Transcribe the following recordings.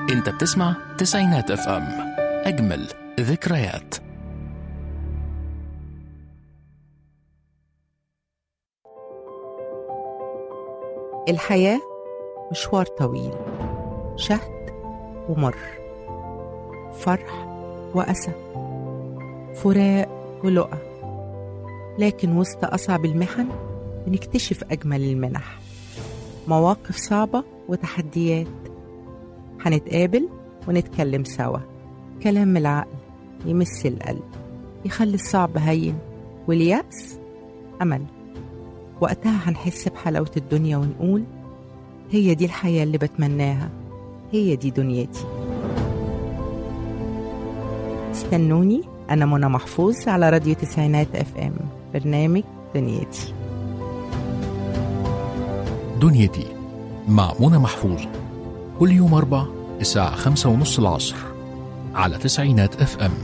انت بتسمع تسعينات اف ام اجمل ذكريات الحياة مشوار طويل شهد ومر فرح وأسى فراق ولقى لكن وسط أصعب المحن بنكتشف أجمل المنح مواقف صعبة وتحديات هنتقابل ونتكلم سوا كلام من العقل يمس القلب يخلي الصعب هين واليأس أمل وقتها هنحس بحلاوة الدنيا ونقول هي دي الحياة اللي بتمناها هي دي دنيتي استنوني أنا منى محفوظ على راديو تسعينات اف ام برنامج دنيتي دنيتي مع منى محفوظ كل يوم أربع الساعة خمسة ونص العصر على تسعينات اف ام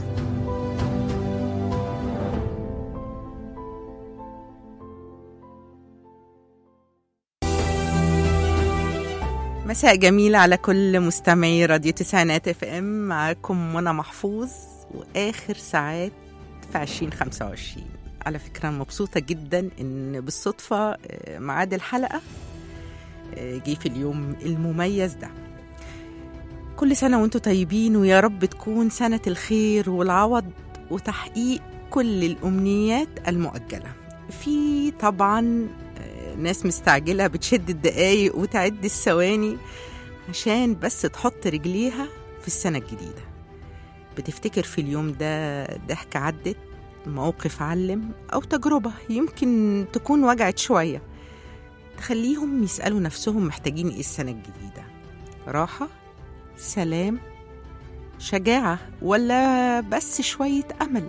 مساء جميل على كل مستمعي راديو تسعينات اف ام معاكم منى محفوظ واخر ساعات في 2025 على فكرة أنا مبسوطة جدا إن بالصدفة آه، ميعاد الحلقة آه، جه في اليوم المميز ده كل سنة وانتم طيبين ويا رب تكون سنة الخير والعوض وتحقيق كل الأمنيات المؤجلة في طبعا آه، ناس مستعجلة بتشد الدقايق وتعد الثواني عشان بس تحط رجليها في السنة الجديدة بتفتكر في اليوم ده ضحكة عدت موقف علم أو تجربة يمكن تكون وجعت شوية تخليهم يسألوا نفسهم محتاجين إيه السنة الجديدة راحة سلام شجاعة ولا بس شوية أمل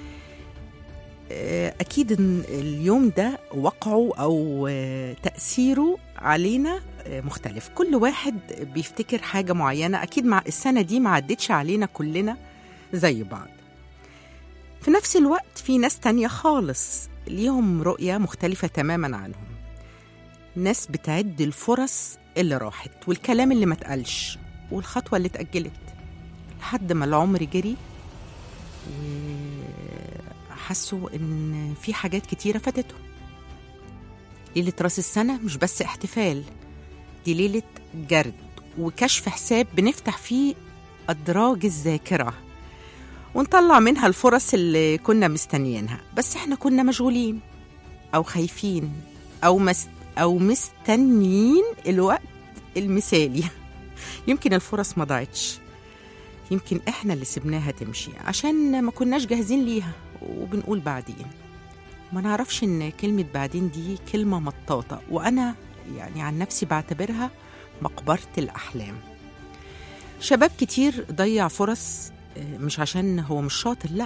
آه، أكيد إن اليوم ده وقعه أو آه، تأثيره علينا آه، مختلف كل واحد بيفتكر حاجة معينة أكيد مع السنة دي ما عدتش علينا كلنا زي بعض في نفس الوقت في ناس تانية خالص ليهم رؤية مختلفة تماما عنهم ناس بتعد الفرص اللي راحت والكلام اللي ما اتقالش والخطوة اللي اتأجلت لحد ما العمر جري وحسوا إن في حاجات كتيرة فاتتهم ليلة راس السنة مش بس احتفال دي ليلة جرد وكشف حساب بنفتح فيه أدراج الذاكرة ونطلع منها الفرص اللي كنا مستنيينها بس احنا كنا مشغولين أو خايفين أو مست أو مستنيين الوقت المثالي يمكن الفرص ما ضاعتش يمكن احنا اللي سبناها تمشي عشان ما كناش جاهزين ليها وبنقول بعدين ما نعرفش ان كلمة بعدين دي كلمة مطاطة وانا يعني عن نفسي بعتبرها مقبرة الأحلام شباب كتير ضيع فرص آه، مش عشان هو مش شاطر لا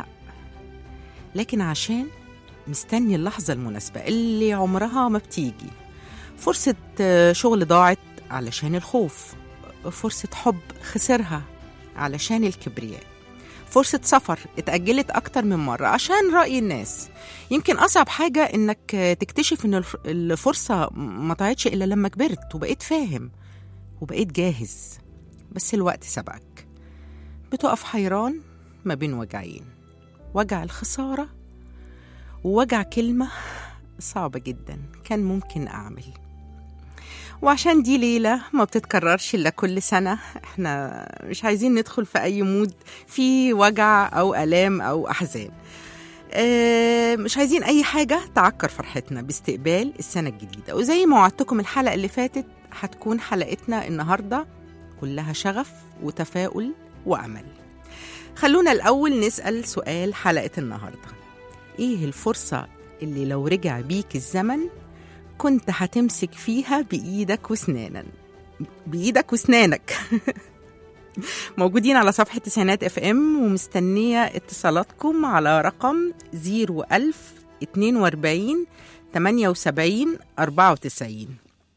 لكن عشان مستني اللحظة المناسبة اللي عمرها ما بتيجي فرصة آه، شغل ضاعت علشان الخوف فرصة حب خسرها علشان الكبرياء فرصة سفر اتأجلت أكتر من مرة عشان رأي الناس يمكن أصعب حاجة إنك تكتشف إن الف- الفرصة ما طلعتش إلا لما كبرت وبقيت فاهم وبقيت جاهز بس الوقت سبقك بتقف حيران ما بين وجعين وجع الخسارة ووجع كلمة صعبة جدا كان ممكن أعمل وعشان دي ليلة ما بتتكررش إلا كل سنة احنا مش عايزين ندخل في أي مود في وجع أو ألام أو أحزان اه مش عايزين أي حاجة تعكر فرحتنا باستقبال السنة الجديدة وزي ما وعدتكم الحلقة اللي فاتت هتكون حلقتنا النهاردة كلها شغف وتفاؤل وأمل خلونا الأول نسأل سؤال حلقة النهاردة إيه الفرصة اللي لو رجع بيك الزمن كنت هتمسك فيها بإيدك وسنانا بإيدك وسنانك موجودين على صفحة تسعينات اف ام ومستنية اتصالاتكم على رقم 01000 42 78 94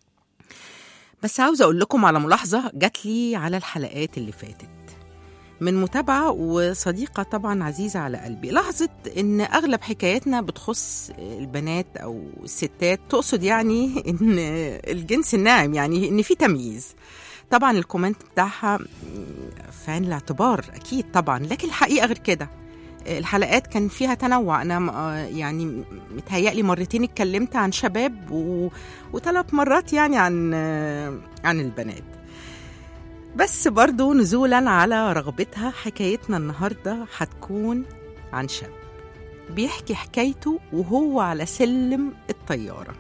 بس عاوزة أقول لكم على ملاحظة جات لي على الحلقات اللي فاتت من متابعة وصديقة طبعا عزيزة على قلبي لاحظت إن أغلب حكاياتنا بتخص البنات أو الستات تقصد يعني إن الجنس الناعم يعني إن في تمييز طبعا الكومنت بتاعها في عين الاعتبار اكيد طبعا لكن الحقيقه غير كده الحلقات كان فيها تنوع انا م- آه يعني متهيألي مرتين اتكلمت عن شباب و... وثلاث مرات يعني عن آه، عن البنات بس برضو نزولا على رغبتها حكايتنا النهارده هتكون عن شاب بيحكي حكايته وهو على سلم الطياره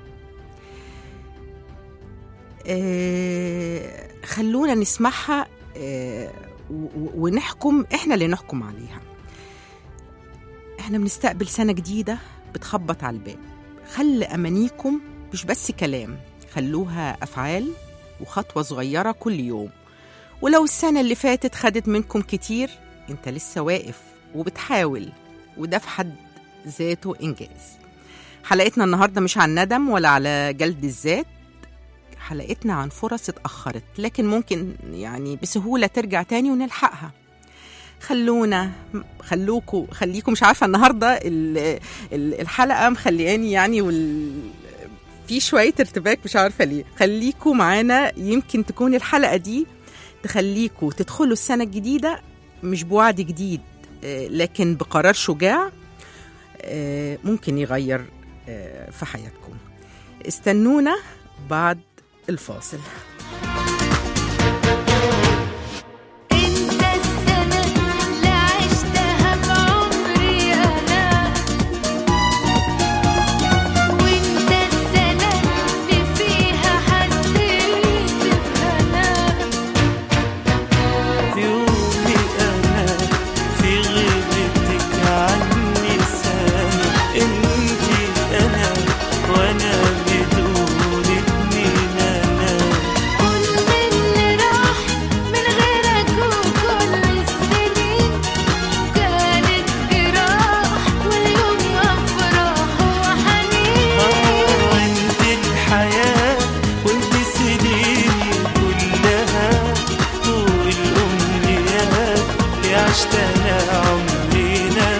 آه، خلونا نسمعها آه، و- و- ونحكم احنا اللي نحكم عليها احنا بنستقبل سنة جديدة بتخبط على الباب خلي أمانيكم مش بس كلام خلوها أفعال وخطوة صغيرة كل يوم ولو السنة اللي فاتت خدت منكم كتير انت لسه واقف وبتحاول وده في حد ذاته إنجاز حلقتنا النهاردة مش عن ندم ولا على جلد الذات حلقتنا عن فرص اتأخرت لكن ممكن يعني بسهولة ترجع تاني ونلحقها خلونا خلوكوا خليكم مش عارفة النهاردة ال- ال- الحلقة مخلياني يعني وال في شوية ارتباك مش عارفة ليه خليكوا معانا يمكن تكون الحلقة دي تخليكوا تدخلوا السنة الجديدة مش بوعد جديد آه، لكن بقرار شجاع آه، ممكن يغير آه، في حياتكم استنونا بعد الفاصل انت السنة اللي عشتها بعمري انا وانت السنة اللي فيها حسيت بهنا يومي أنا في غيبتك عني سنة انتي أنا وأنا بدونك مين أنا كل اللي راح من غيرك وكل السنين كانت جراح واليوم افراح وحنين آه انت الحياة وانت سنيني كلها والأمنيات اللي عشت أنا عمرنا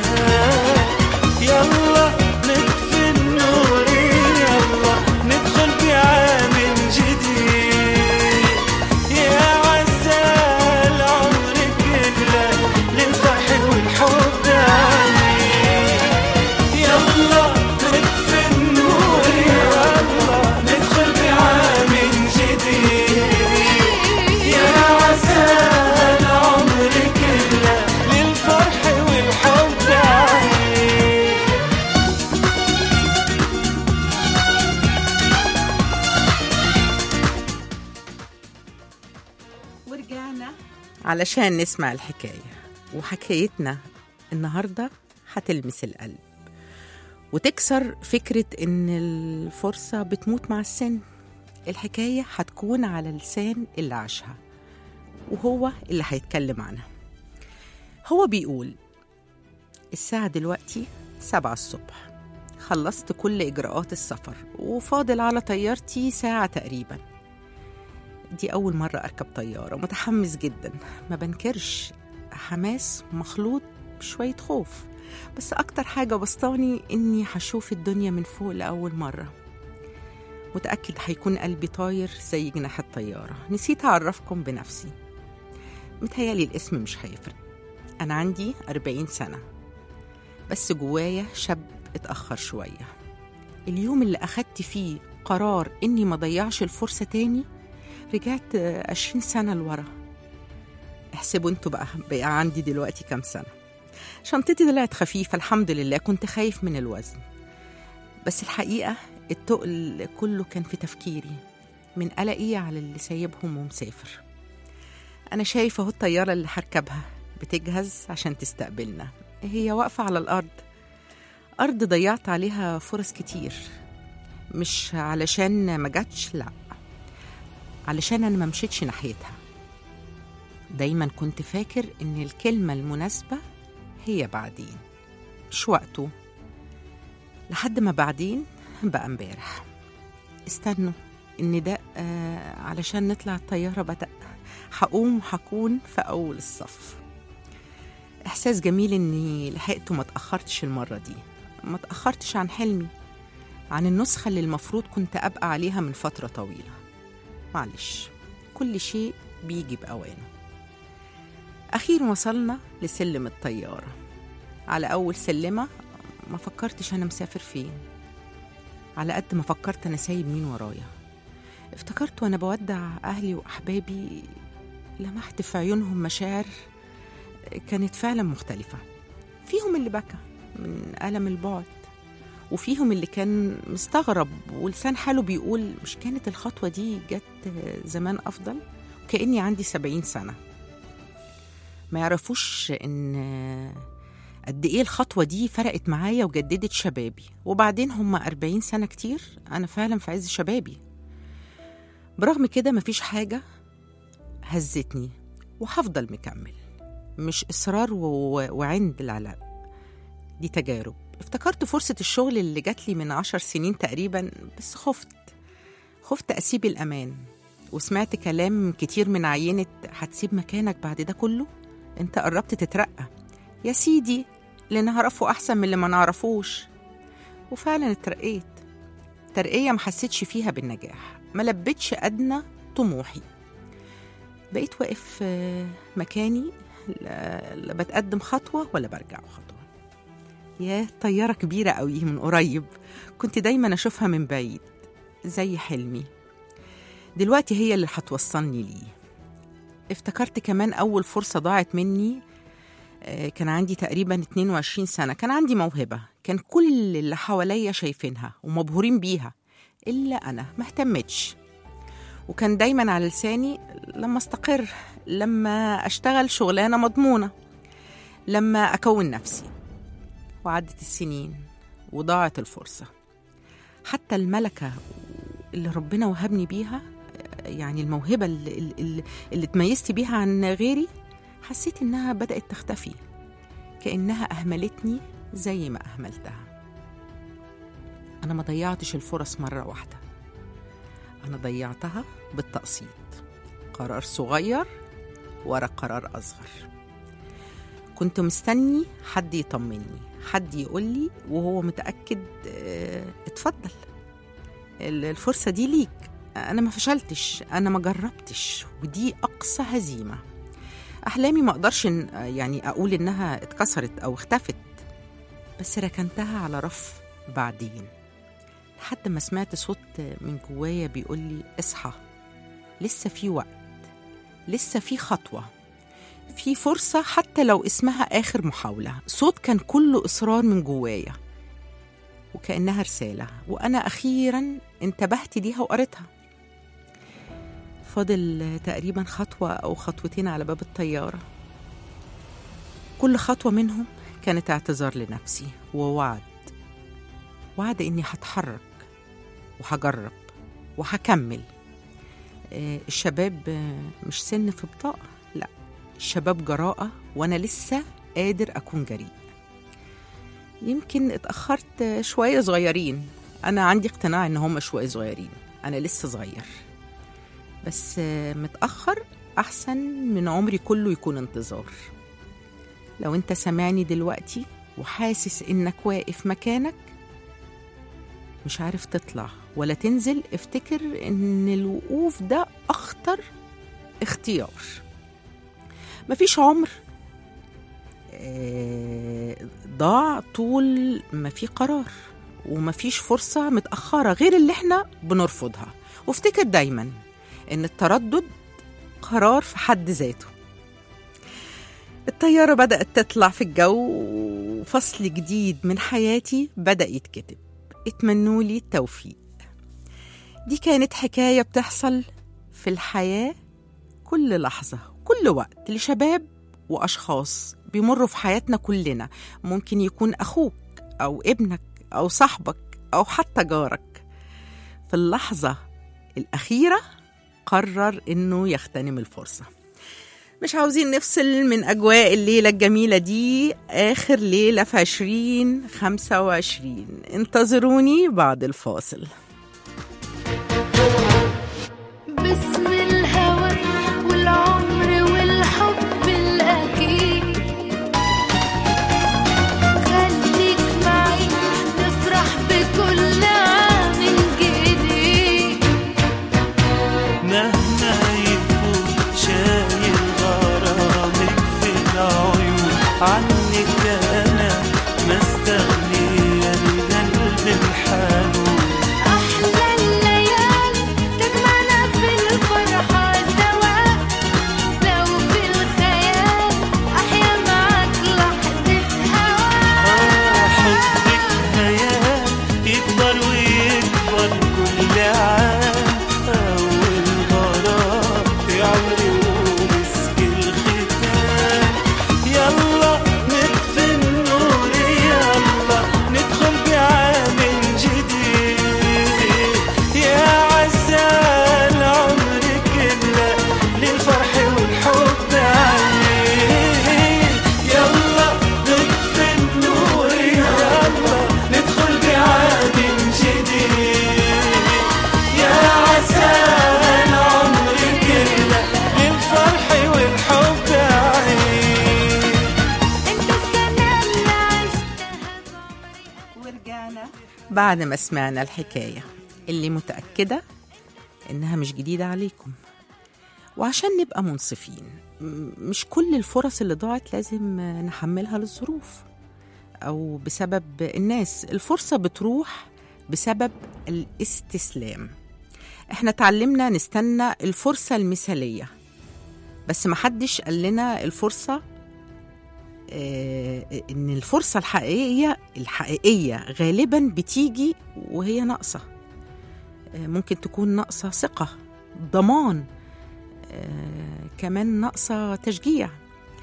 يلا نطفي النور يلا ندخل بعام جديد يا عسى العمر كله للفرح والحب عليك يلا نطفي النور يلا ندخل بعام جديد يا عسى العمر كله للفرح والحب عليك ورجعنا علشان نسمع الحكاية وحكايتنا النهاردة هتلمس القلب وتكسر فكرة إن الفرصة بتموت مع السن الحكاية هتكون على لسان اللي عاشها وهو اللي هيتكلم عنها هو بيقول الساعة دلوقتي سبعة الصبح خلصت كل إجراءات السفر وفاضل على طيارتي ساعة تقريباً دي أول مرة أركب طيارة متحمس جدا ما بنكرش حماس مخلوط بشوية خوف بس أكتر حاجة بسطاني إني هشوف الدنيا من فوق لأول مرة متأكد هيكون قلبي طاير زي جناح الطيارة نسيت أعرفكم بنفسي متهيالي الاسم مش هيفرق أنا عندي أربعين سنة بس جوايا شاب اتأخر شوية اليوم اللي أخدت فيه قرار إني ما ضيعش الفرصة تاني رجعت عشرين سنة لورا احسبوا انتوا بقى بقى عندي دلوقتي كام سنة شنطتي طلعت خفيفة الحمد لله كنت خايف من الوزن بس الحقيقة التقل كله كان في تفكيري من قلقي على اللي سايبهم ومسافر أنا شايفة أهو الطيارة اللي هركبها بتجهز عشان تستقبلنا هي واقفة على الأرض أرض ضيعت عليها فرص كتير مش علشان ما جاتش لأ علشان أنا ما مشيتش ناحيتها دايما كنت فاكر إن الكلمة المناسبة هي بعدين مش وقته لحد ما بعدين بقى امبارح استنوا النداء آه علشان نطلع الطيارة بدأ هقوم وهكون في أول الصف إحساس جميل إني لحقت وما تأخرتش المرة دي ما تأخرتش عن حلمي عن النسخة اللي المفروض كنت أبقى عليها من فترة طويلة معلش كل شيء بيجي بأوانه أخيرا وصلنا لسلم الطيارة على أول سلمة ما فكرتش أنا مسافر فين على قد ما فكرت أنا سايب مين ورايا افتكرت وأنا بودع أهلي وأحبابي لمحت في عيونهم مشاعر كانت فعلا مختلفة فيهم اللي بكى من ألم البعد وفيهم اللي كان مستغرب ولسان حاله بيقول مش كانت الخطوة دي جت زمان أفضل كأني عندي سبعين سنة ما يعرفوش إن قد إيه الخطوة دي فرقت معايا وجددت شبابي وبعدين هم أربعين سنة كتير أنا فعلا في عز شبابي برغم كده مفيش حاجة هزتني وهفضل مكمل مش إصرار و... وعند لا لا دي تجارب افتكرت فرصة الشغل اللي جات لي من عشر سنين تقريبا بس خفت خفت أسيب الأمان وسمعت كلام كتير من عينة هتسيب مكانك بعد ده كله انت قربت تترقى يا سيدي اللي نعرفه أحسن من اللي ما نعرفوش وفعلا اترقيت ترقية ما حسيتش فيها بالنجاح ما لبتش أدنى طموحي بقيت واقف في مكاني لا لا بتقدم خطوة ولا برجع خطوة يا طيارة كبيرة قوي من قريب كنت دايما أشوفها من بعيد زي حلمي دلوقتي هي اللي هتوصلني ليه افتكرت كمان أول فرصة ضاعت مني آه، كان عندي تقريبا 22 سنة كان عندي موهبة كان كل اللي حواليا شايفينها ومبهورين بيها إلا أنا ما اهتمتش وكان دايما على لساني لما استقر لما أشتغل شغلانة مضمونة لما أكون نفسي وعدت السنين وضاعت الفرصة حتى الملكة اللي ربنا وهبني بيها يعني الموهبة اللي, اللي, اللي اتميزت بيها عن غيري حسيت إنها بدأت تختفي كأنها أهملتني زي ما أهملتها أنا ما ضيعتش الفرص مرة واحدة أنا ضيعتها بالتقسيط قرار صغير ورا قرار أصغر كنت مستني حد يطمني حد يقول لي وهو متأكد آه، اتفضل ال- الفرصة دي ليك أنا ما فشلتش أنا ما جربتش ودي أقصى هزيمة أحلامي ما أقدرش إن- يعني أقول إنها اتكسرت أو اختفت بس ركنتها على رف بعدين لحد ما سمعت صوت من جوايا بيقول لي اصحى لسه في وقت لسه في خطوة في فرصة حتى لو اسمها آخر محاولة صوت كان كله إصرار من جوايا وكأنها رسالة وأنا أخيرا انتبهت ليها وقريتها فاضل تقريبا خطوة أو خطوتين على باب الطيارة كل خطوة منهم كانت اعتذار لنفسي ووعد وعد إني هتحرك وهجرب وهكمل آه، الشباب آه، مش سن في بطاقة لا الشباب جراءة وأنا لسه قادر أكون جريء يمكن اتأخرت آه، شوية صغيرين أنا عندي اقتناع إن هم شوية صغيرين أنا لسه صغير بس آه، متأخر أحسن من عمري كله يكون انتظار لو أنت سامعني دلوقتي وحاسس إنك واقف مكانك مش عارف تطلع ولا تنزل افتكر ان الوقوف ده اخطر اختيار مفيش عمر آه، ضاع طول ما في قرار ومفيش فرصة متأخرة غير اللي احنا بنرفضها وافتكر دايما ان التردد قرار في حد ذاته الطيارة بدأت تطلع في الجو وفصل جديد من حياتي بدأ يتكتب اتمنوا لي التوفيق دي كانت حكاية بتحصل في الحياة كل لحظة كل وقت لشباب وأشخاص بيمروا في حياتنا كلنا ممكن يكون أخوك أو ابنك أو صاحبك أو حتى جارك في اللحظة الأخيرة قرر إنه يغتنم الفرصة مش عاوزين نفصل من أجواء الليلة الجميلة دي آخر ليلة في عشرين خمسة وعشرين انتظروني بعد الفاصل باسم الهوى والعمر والحب الأكيد خليك معي نفرح بكل عام جديد مهما يكون شكلك عنك أنا ما استغني القلب بحاله أحلى الليالي تجمعنا في الفرحة سوا لو في الخيال أحيا معاك لحظة هوا حبك هيام يكبر ويكبر كل عام أول غرام في عمري ومسك الختام يلا نطفي النور يلا ندخل بعام جديد يا عسى العمر كله للفرح والحب عيد يلا نطفي النور يلا ندخل بعام جديد يا عسى العمر كله للفرح والحب عيد أنت السنة اللي عشتها ورجعنا بعد ما سمعنا الحكاية اللي متأكدة إنها مش جديدة عليكم وعشان نبقى منصفين م- مش كل الفرص اللي ضاعت لازم نحملها للظروف أو بسبب الناس الفرصة بتروح بسبب الاستسلام احنا اتعلمنا نستنى الفرصة المثالية بس محدش قال لنا الفرصة آه، ان الفرصه الحقيقيه الحقيقيه غالبا بتيجي وهي ناقصه آه، ممكن تكون ناقصه ثقه ضمان آه، كمان ناقصه تشجيع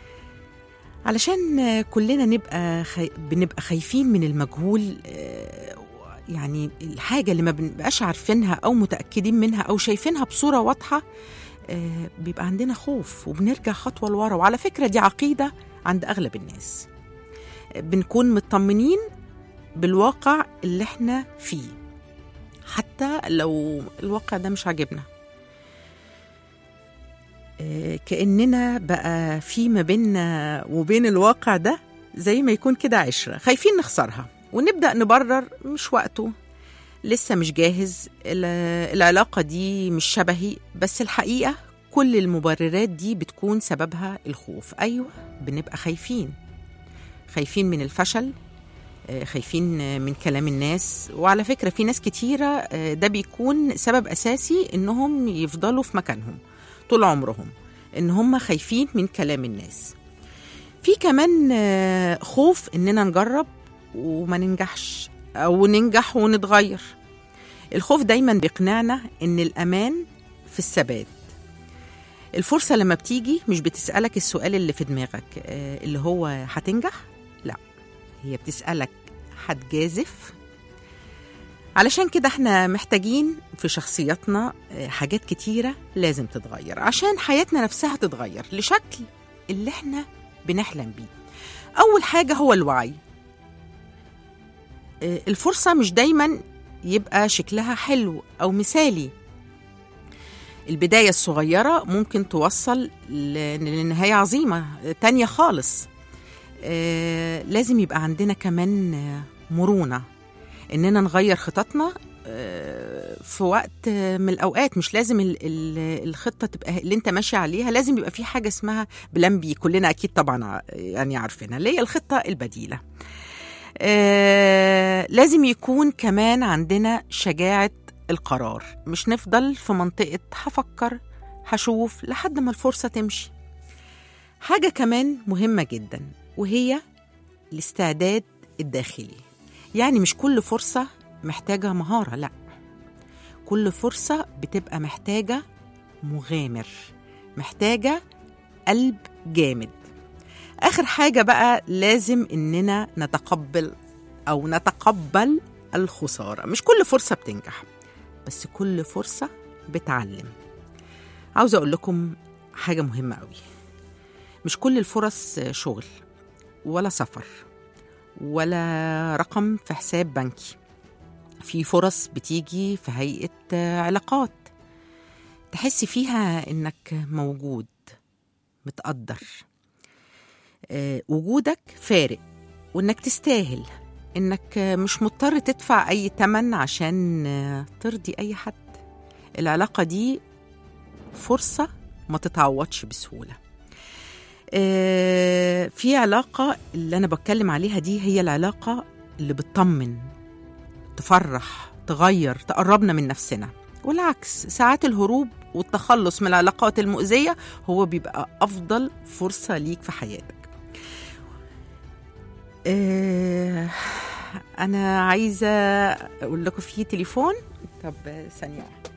علشان آه، كلنا نبقى خي... بنبقى خايفين من المجهول آه، يعني الحاجه اللي ما بنبقاش عارفينها او متاكدين منها او شايفينها بصوره واضحه آه، بيبقى عندنا خوف وبنرجع خطوه لورا وعلى فكره دي عقيده عند اغلب الناس بنكون مطمنين بالواقع اللي احنا فيه حتى لو الواقع ده مش عاجبنا آه، كاننا بقى في ما بيننا وبين الواقع ده زي ما يكون كده عشره خايفين نخسرها ونبدا نبرر مش وقته لسه مش جاهز ال- العلاقه دي مش شبهي بس الحقيقه كل المبررات دي بتكون سببها الخوف ايوه بنبقى خايفين خايفين من الفشل آه، خايفين آه، من كلام الناس وعلى فكرة في ناس كتيرة آه، ده بيكون سبب أساسي إنهم يفضلوا في مكانهم طول عمرهم إن هم خايفين من كلام الناس في كمان آه، خوف إننا نجرب وما ننجحش أو ننجح ونتغير الخوف دايما بيقنعنا إن الأمان في الثبات الفرصة لما بتيجي مش بتسألك السؤال اللي في دماغك آه، اللي هو هتنجح؟ لا هي بتسألك هتجازف؟ علشان كده احنا محتاجين في شخصياتنا آه، حاجات كتيرة لازم تتغير عشان حياتنا نفسها تتغير لشكل اللي احنا بنحلم بيه أول حاجة هو الوعي آه، الفرصة مش دايما يبقى شكلها حلو أو مثالي البداية الصغيرة ممكن توصل ل- لنهاية عظيمة تانية خالص آه، لازم يبقى عندنا كمان آه، مرونة إننا نغير خططنا آه، في وقت آه، من الأوقات مش لازم ال- ال- الخطة تبقى اللي أنت ماشي عليها لازم يبقى في حاجة اسمها بلان بي كلنا أكيد طبعا ع- يعني عارفينها اللي هي الخطة البديلة آه، لازم يكون كمان عندنا شجاعة القرار مش نفضل في منطقة هفكر هشوف لحد ما الفرصة تمشي حاجة كمان مهمة جدا وهي الاستعداد الداخلي يعني مش كل فرصة محتاجة مهارة لا كل فرصة بتبقى محتاجة مغامر محتاجة قلب جامد آخر حاجة بقى لازم إننا نتقبل أو نتقبل الخسارة مش كل فرصة بتنجح بس كل فرصة بتعلم عاوزة أقول لكم حاجة مهمة قوي مش كل الفرص شغل ولا سفر ولا رقم في حساب بنكي في فرص بتيجي في هيئة علاقات تحسي فيها إنك موجود متقدر آه، وجودك فارق وإنك تستاهل إنك مش مضطر تدفع أي تمن عشان آه، ترضي أي حد العلاقة دي فرصة ما تتعوضش بسهولة آه، في علاقة اللي أنا بتكلم عليها دي هي العلاقة اللي بتطمن تفرح تغير تقربنا من نفسنا والعكس ساعات الهروب والتخلص من العلاقات المؤذية هو بيبقى أفضل فرصة ليك في حياتك آه، أنا عايزة أقول لكم في تليفون طب ثانية واحدة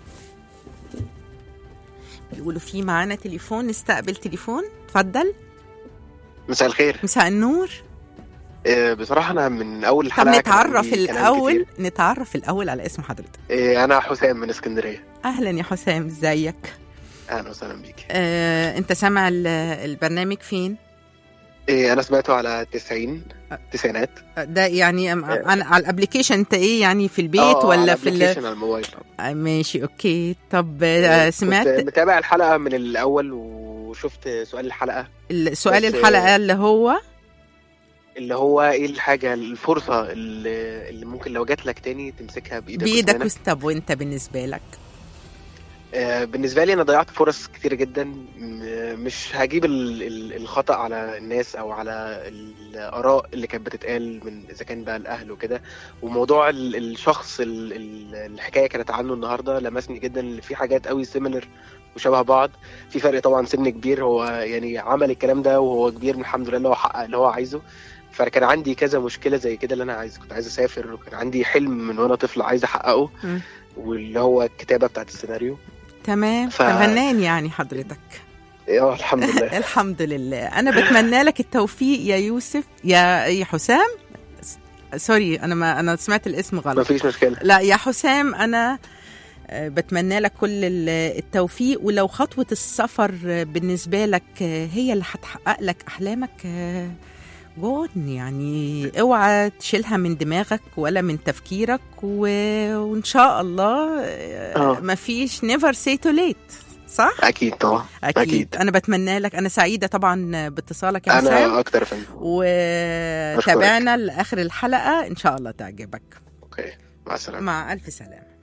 بيقولوا في معانا تليفون نستقبل تليفون اتفضل مساء الخير مساء النور آه، بصراحة أنا من أول طب حلقة كان نتعرف عندي كلام الأول كتير. نتعرف الأول على اسم حضرتك آه، أنا حسام من اسكندرية أهلا يا حسام ازيك أهلا وسهلا بيك آه، أنت سامع ال- البرنامج فين؟ آه، أنا سمعته على 90 تسعينات آه، ده يعني أم- أنا على الابلكيشن انت ايه يعني في البيت آه، ولا على في ال... application على الموبايل آه، ماشي اوكي طب آه، كنت سمعت متابع الحلقة من الأول وشفت سؤال الحلقة السؤال بس- الحلقه اللي هو اللي هو إيه الحاجة الفرصة اللي, اللي ممكن لو جات لك تاني تمسكها بإيدك بايدك وأسنانك؟ وس- طب وانت بالنسبه لك آه، بالنسبة لي أنا ضيعت فرص كتير جدا م- مش هجيب ال- ال- الخطأ على الناس أو على الآراء اللي كانت بتتقال من إذا كان بقى الأهل وكده وموضوع ال- الشخص ال- ال- الحكاية كانت عنه النهاردة لمسني جدا إن في حاجات قوي سيميلر وشبه بعض في فرق طبعا سن كبير هو يعني عمل الكلام ده وهو كبير الحمد لله هو حقق اللي هو عايزه فكان عندي كذا مشكله زي كده اللي انا عايز كنت عايز اسافر وكان عندي حلم من وانا طفل عايز احققه مم. واللي هو الكتابه بتاعت السيناريو تمام ف- فنان يعني حضرتك اه الحمد لله الحمد لله انا بتمنى لك التوفيق يا يوسف يا يا حسام س- سوري انا ما انا سمعت الاسم غلط ما فيش مشكله لا يا حسام انا آه، بتمنى لك كل ال- التوفيق ولو خطوة السفر آه، بالنسبة لك آه، هي اللي هتحقق لك أحلامك آه، جون يعني اوعى تشيلها من دماغك ولا من تفكيرك و... وإن شاء الله آه، آه. مفيش never say too late صح؟ اكيد طبعا أكيد. أكيد. أنا بتمنى لك أنا سعيدة طبعا باتصالك يا حسام انا اكتر يا فندم وتابعنا لآخر الحلقة إن شاء الله تعجبك اوكي مع السلامه مع ألف سلامة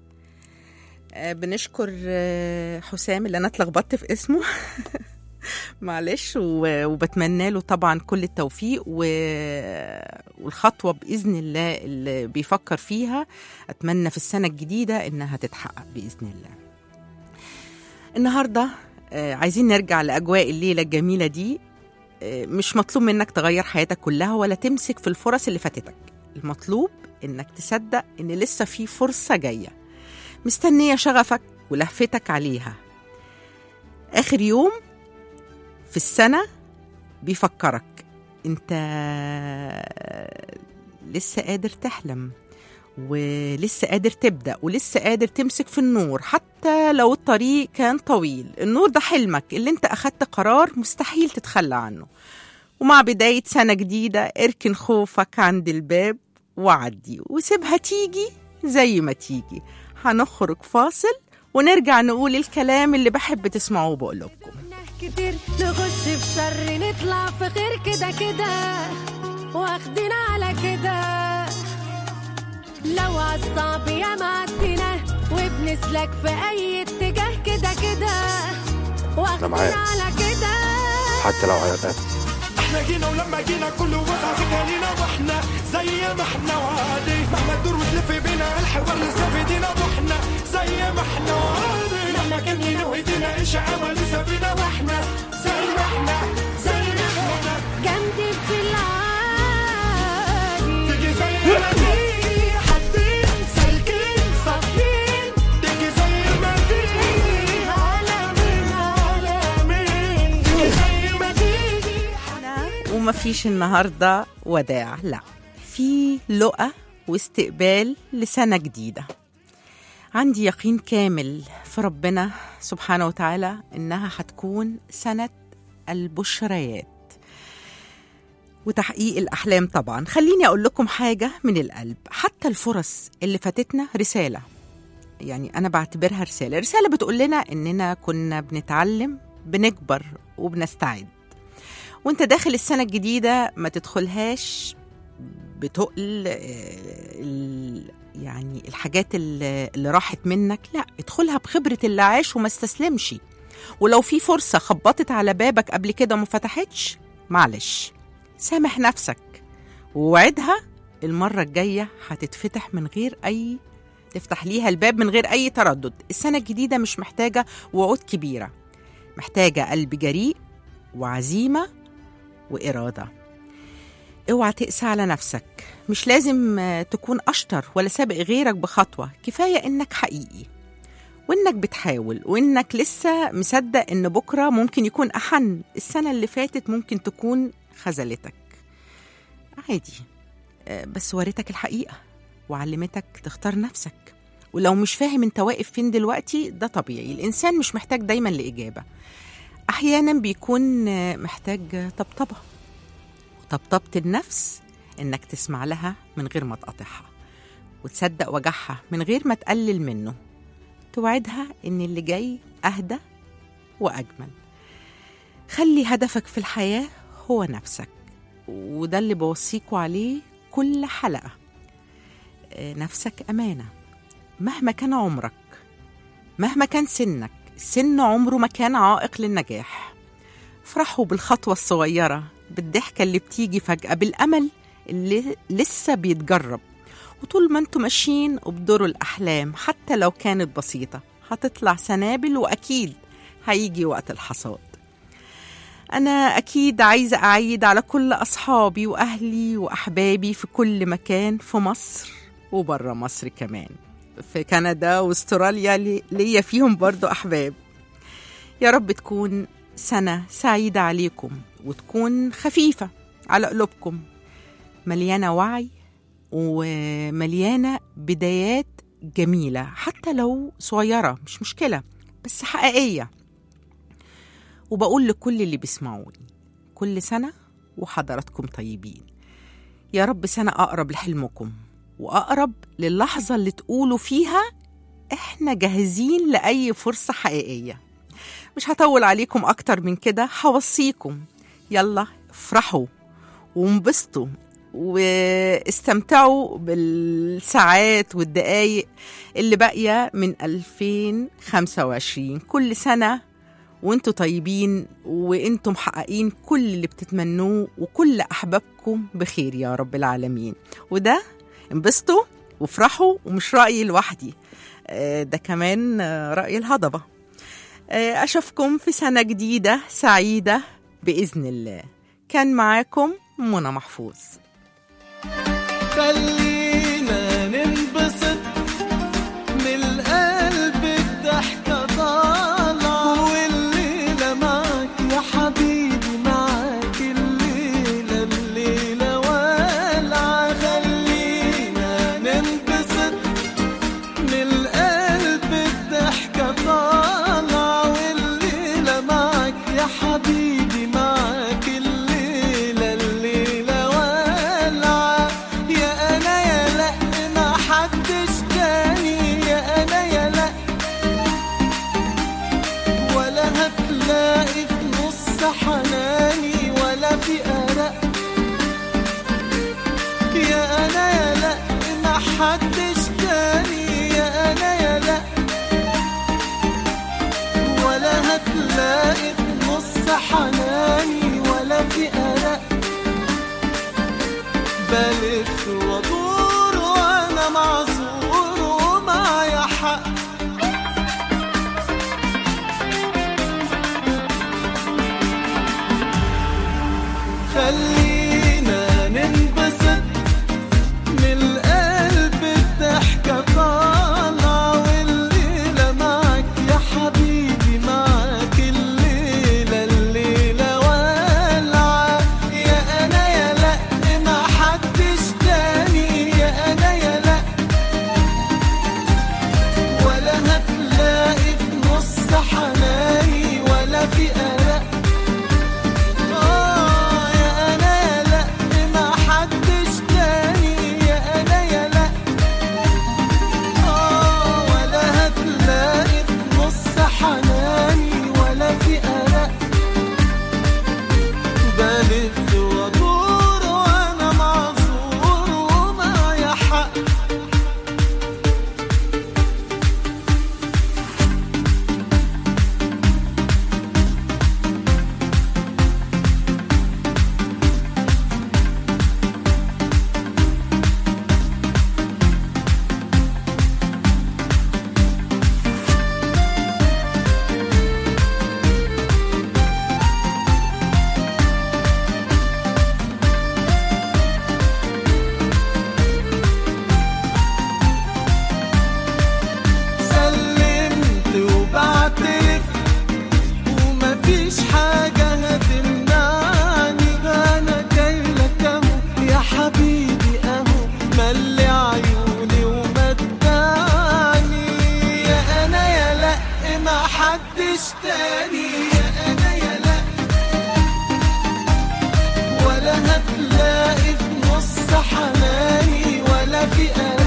آه، بنشكر آه، حسام اللي أنا اتلخبطت في اسمه معلش و- وبتمنى له طبعا كل التوفيق و- والخطوة بإذن الله اللي بيفكر فيها أتمنى في السنة الجديدة إنها تتحقق بإذن الله النهاردة آه، عايزين نرجع لأجواء الليلة الجميلة دي آه، مش مطلوب منك تغير حياتك كلها ولا تمسك في الفرص اللي فاتتك المطلوب إنك تصدق إن لسه في فرصة جاية مستنية شغفك ولهفتك عليها آخر يوم في السنة بيفكرك انت لسه قادر تحلم ولسه قادر تبدأ ولسه قادر تمسك في النور حتى لو الطريق كان طويل النور ده حلمك اللي انت أخدت قرار مستحيل تتخلى عنه ومع بداية سنة جديدة اركن خوفك عند الباب وعدي وسيبها تيجي زي ما تيجي هنخرج فاصل ونرجع نقول الكلام اللي بحب تسمعوه بقلوبكم كتير نخش في شر نطلع في خير كده كده واخدين على كده لو عالصعب يا معدنا وبنسلك في اي اتجاه كده كده واخدين معاك. على كده حتى لو عيطت احنا جينا ولما جينا كله وسع سكانينا واحنا زي ما احنا وعادي مهما تدور وتلف بينا الحوار لسه في ايدينا واحنا زي ما احنا وعادي مهما كان ينوي ايدينا ايش عمل لسه بينا واحنا زي ما احنا زي ما احنا جنبي في العادي تيجي زي ما تيجي حاطين سالكين صافيين تيجي زي ما تيجي عالمين عالمين تيجي زي ما تيجي ومفيش النهاردة وداع لا في لقى واستقبال لسنة جديدة عندي يقين كامل في ربنا سبحانه وتعالى إنها هتكون سنة البشريات وتحقيق الأحلام طبعا خليني أقول لكم حاجة من القلب حتى الفرص اللي فاتتنا رسالة يعني أنا بعتبرها رسالة رسالة بتقول لنا إننا كنا بنتعلم بنكبر وبنستعد وانت داخل السنة الجديدة ما تدخلهاش بتقل آه، ال- يعني الحاجات اللي اللي راحت منك لا ادخلها بخبرة اللي عاش وما استسلمش ولو في فرصة خبطت على بابك قبل كده وما فتحتش معلش سامح نفسك ووعدها المرة الجاية هتتفتح من غير أي تفتح ليها الباب من غير أي تردد السنة الجديدة مش محتاجة وعود كبيرة محتاجة قلب جريء وعزيمة وإرادة اوعى تقسى على نفسك مش لازم آه، تكون أشطر ولا سابق غيرك بخطوة كفاية إنك حقيقي وإنك بتحاول وإنك لسه مصدق إن بكرة ممكن يكون أحن السنة اللي فاتت ممكن تكون خذلتك عادي آه، بس وريتك الحقيقة وعلمتك تختار نفسك ولو مش فاهم انت واقف فين دلوقتي ده طبيعي الإنسان مش محتاج دايما لإجابة أحيانا بيكون آه، محتاج طبطبة وطبطبة النفس إنك تسمع لها من غير ما تقاطعها وتصدق وجعها من غير ما تقلل منه توعدها إن اللي جاي أهدى وأجمل خلي هدفك في الحياة هو نفسك وده اللي بوصيكوا عليه كل حلقة آه، نفسك أمانة مهما كان عمرك مهما كان سنك السن عمره ما كان عائق للنجاح افرحوا بالخطوة الصغيرة بالضحكة اللي بتيجي فجأة بالأمل اللي لسه بيتجرب وطول ما انتوا ماشيين ابدروا الأحلام حتى لو كانت بسيطة هتطلع سنابل وأكيد هيجي وقت الحصاد أنا أكيد عايزة أعيد على كل أصحابي وأهلي وأحبابي في كل مكان في مصر وبره مصر كمان في كندا واستراليا لي- ليا فيهم برضو أحباب يا رب تكون سنة سعيدة عليكم وتكون خفيفة على قلوبكم مليانة وعي ومليانة بدايات جميلة حتى لو صغيرة مش مشكلة بس حقيقية وبقول لكل اللي بيسمعوني كل سنة وحضراتكم طيبين يا رب سنة أقرب لحلمكم وأقرب للحظة اللي تقولوا فيها إحنا جاهزين لأي فرصة حقيقية مش هطول عليكم أكتر من كده هوصيكم يلا افرحوا وانبسطوا واستمتعوا بالساعات والدقايق اللي باقية من 2025 كل سنة وانتوا طيبين وانتوا محققين كل اللي بتتمنوه وكل أحبابكم بخير يا رب العالمين وده انبسطوا وافرحوا ومش رأيي لوحدي آه، ده كمان آه، رأي الهضبة آه، أشوفكم في سنة جديدة سعيدة بإذن الله كان معاكم منى محفوظ خلينا ننبسط من القلب الضحكة طالعة والليلة معك يا حبيبي معك الليلة الليلة والعة خلينا ننبسط من القلب الضحكة طالعة والليلة معك يا حبيبي معك الليلة الليلة والعة يا أنا يا لأ ما حدش تاني يا أنا يا لأ ولا هتلاقي في نص حناني ولا في أرق يا أنا يا لأ ما حدش تاني يا أنا يا لأ ولا هتلاقي في نص حناني ولا في أرق بلف وادور وانا معذور ومعايا حق خلينا ننبسط من القلب الضحكة طالعة والليلة معك يا حبيبي معك الليلة الليلة والعة محدش تاني يا انا يا لا ولا هتلاقي في نص حناني ولا في قلبي